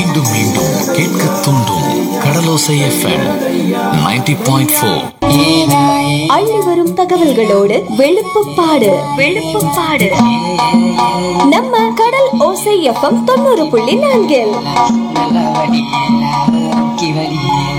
மீண்டும் மீண்டும் கேட்க தூண்டும் கடலோசை எஃப்எம் 90.4 பாயிண்ட் ஃபோர் அள்ளி வரும் தகவல்களோடு வெளுப்புப்பாடு வெளுப்புப்பாடு நம்ம கடல் ஓசை எஃப்எம் தொண்ணூறு புள்ளி நான்கில் நல்ல வடி நல்ல வடி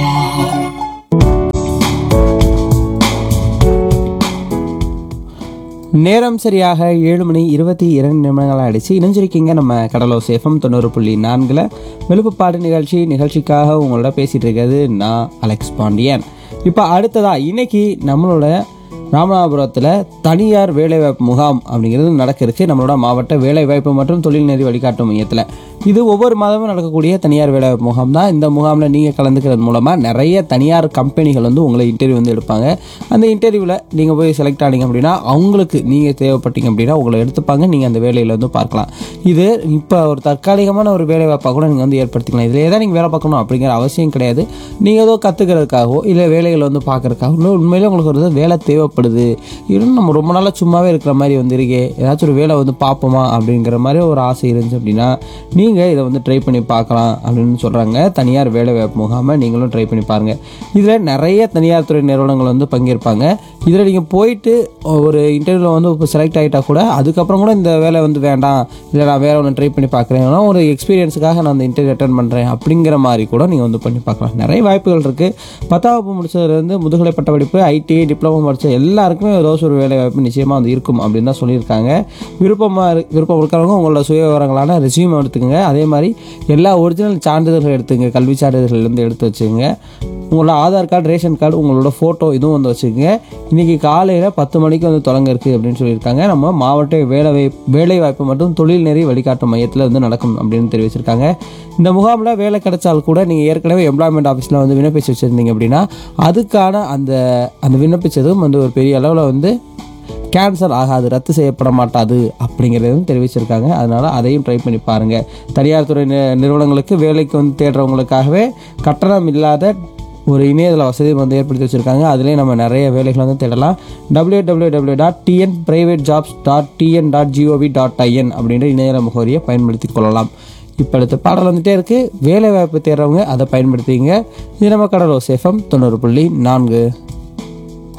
நேரம் சரியாக ஏழு மணி இருபத்தி இரண்டு நிமிடங்கள் ஆயிடுச்சு இணைஞ்சிருக்கீங்க நம்ம கடலோ சேஃபம் தொண்ணூறு புள்ளி நான்கில் வெளுப்புப்பாடு நிகழ்ச்சி நிகழ்ச்சிக்காக உங்களோட பேசிட்டு இருக்கிறது நான் அலெக்ஸ் பாண்டியன் இப்போ அடுத்ததா இன்னைக்கு நம்மளோட ராமநாதபுரத்தில் தனியார் வேலைவாய்ப்பு முகாம் அப்படிங்கிறது நடக்க இருக்கு நம்மளோட மாவட்ட வேலைவாய்ப்பு மற்றும் தொழில்நெறி வழிகாட்டும் மையத்தில் இது ஒவ்வொரு மாதமும் நடக்கக்கூடிய தனியார் வேலைவாய்ப்பு முகாம் தான் இந்த முகாமில் நீங்கள் கலந்துக்கிறது மூலமாக நிறைய தனியார் கம்பெனிகள் வந்து உங்களை இன்டர்வியூ வந்து எடுப்பாங்க அந்த இன்டர்வியூவில் நீங்கள் போய் செலக்ட் ஆனீங்க அப்படின்னா அவங்களுக்கு நீங்கள் தேவைப்பட்டீங்க அப்படின்னா உங்களை எடுத்துப்பாங்க நீங்கள் அந்த வேலையில் வந்து பார்க்கலாம் இது இப்போ ஒரு தற்காலிகமான ஒரு வேலை வாய்ப்பாக கூட நீங்கள் வந்து ஏற்படுத்திக்கலாம் இதில் ஏதாவது நீங்கள் வேலை பார்க்கணும் அப்படிங்கிற அவசியம் கிடையாது நீங்கள் ஏதோ கற்றுக்கிறதுக்காகவோ இல்லை வேலைகளை வந்து பார்க்கறதுக்காகவோ இல்லை உண்மையிலே உங்களுக்கு ஒரு வேலை தேவைப்படுது இன்னும் நம்ம ரொம்ப நாளாக சும்மாவே இருக்கிற மாதிரி வந்து இருக்கே ஏதாச்சும் ஒரு வேலை வந்து பார்ப்போமா அப்படிங்கிற மாதிரி ஒரு ஆசை இருந்துச்சு அப்படின்னா நீங்கள் இதை வந்து ட்ரை பண்ணி பார்க்கலாம் அப்படின்னு சொல்கிறாங்க தனியார் வேலை வாய்ப்பு முகாமை நீங்களும் ட்ரை பண்ணி பாருங்கள் இதில் நிறைய தனியார் துறை நிறுவனங்கள் வந்து பங்கேற்பாங்க இதில் நீங்கள் போயிட்டு ஒரு இன்டர்வியூவில் வந்து இப்போ செலக்ட் ஆகிட்டா கூட அதுக்கப்புறம் கூட இந்த வேலை வந்து வேண்டாம் இல்லை நான் வேற ஒன்று ட்ரை பண்ணி பார்க்குறேன் இல்லைனா ஒரு எக்ஸ்பீரியன்ஸுக்காக நான் அந்த இன்டர்வியூ அட்டன் பண்ணுறேன் அப்படிங்கிற மாதிரி கூட நீங்கள் வந்து பண்ணி பார்க்கலாம் நிறைய வாய்ப்புகள் இருக்குது பத்தாம் வகுப்பு முடிச்சதுலேருந்து முதுகலை பட்ட படிப்பு ஐடிஐ டிப்ளமோ படித்த எல்லாருக்குமே ஏதாச்சும் ஒரு வேலை வாய்ப்பு நிச்சயமாக வந்து இருக்கும் அப்படின்னு தான் சொல்லியிருக்காங்க விருப்பமாக இரு விருப்பம் இருக்கிறவங்க உங்களோட சுய விவரங்களான ரெசியூம் எடுத்துக்கங்க அதே மாதிரி எல்லா ஒரிஜினல் சான்றிதழ்கள் எடுத்துங்க கல்வி சான்றிதழ்லேருந்து எடுத்து வச்சுக்கோங்க உங்களோட ஆதார் கார்டு ரேஷன் கார்டு உங்களோட ஃபோட்டோ இதுவும் வந்து வச்சுக்கோங்க இன்றைக்கி காலையில் பத்து மணிக்கு வந்து தொடங்க இருக்குது அப்படின்னு சொல்லியிருக்காங்க நம்ம மாவட்ட வேலை வேலை வாய்ப்பு மற்றும் தொழில்நெறி வழிகாட்டும் மையத்தில் வந்து நடக்கும் அப்படின்னு தெரிவிச்சிருக்காங்க இந்த முகாமில் வேலை கிடைச்சால் கூட நீங்கள் ஏற்கனவே எம்ப்ளாய்மெண்ட் ஆஃபீஸில் வந்து விண்ணப்பிச்சு வச்சுருந்தீங்க அப்படின்னா அதுக்கான அந்த அந்த விண்ணப்பிச்சதும் வந்து ஒரு பெரிய அளவில் வந்து கேன்சல் ஆகாது ரத்து செய்யப்பட மாட்டாது அப்படிங்கிறதையும் தெரிவிச்சிருக்காங்க அதனால் அதையும் ட்ரை பண்ணி பாருங்கள் தனியார் துறை நி- நிறுவனங்களுக்கு வேலைக்கு வந்து தேடுறவங்களுக்காகவே கட்டணம் இல்லாத ஒரு இணையதள வசதி வந்து ஏற்படுத்தி வச்சுருக்காங்க அதுலேயே நம்ம நிறைய வேலைகளை வந்து தேடலாம் W W W dot TN private jobs dot TN dot GOV dot IN அப்படின்ற இணையதள முகவரியை பயன்படுத்தி கொள்ளலாம் இப்போ அடுத்த பாடல் வந்துட்டே இருக்குது வேலை வாய்ப்பு தேடுறவங்க அதை பயன்படுத்திங்க இது நம்ம கடலோ சேஃபம் தொண்ணூறு புள்ளி நான்கு